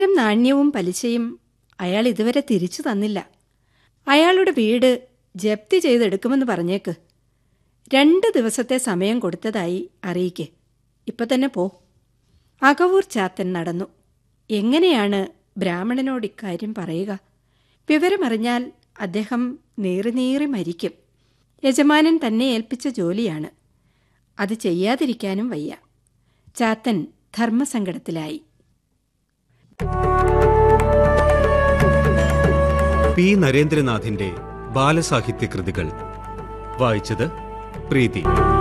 നാണ്യവും പലിശയും അയാൾ ഇതുവരെ തിരിച്ചു തന്നില്ല അയാളുടെ വീട് ജപ്തി ചെയ്തെടുക്കുമെന്ന് പറഞ്ഞേക്ക് രണ്ട് ദിവസത്തെ സമയം കൊടുത്തതായി അറിയിക്ക് ഇപ്പൊ തന്നെ പോ അകവൂർ ചാത്തൻ നടന്നു എങ്ങനെയാണ് ബ്രാഹ്മണനോട് ഇക്കാര്യം പറയുക വിവരമറിഞ്ഞാൽ അദ്ദേഹം നീറി നീറി മരിക്കും യജമാനൻ തന്നെ ഏൽപ്പിച്ച ജോലിയാണ് അത് ചെയ്യാതിരിക്കാനും വയ്യ ചാത്തൻ ധർമ്മസങ്കടത്തിലായി പി നരേന്ദ്രനാഥിന്റെ ബാലസാഹിത്യ കൃതികൾ വായിച്ചത് പ്രീതി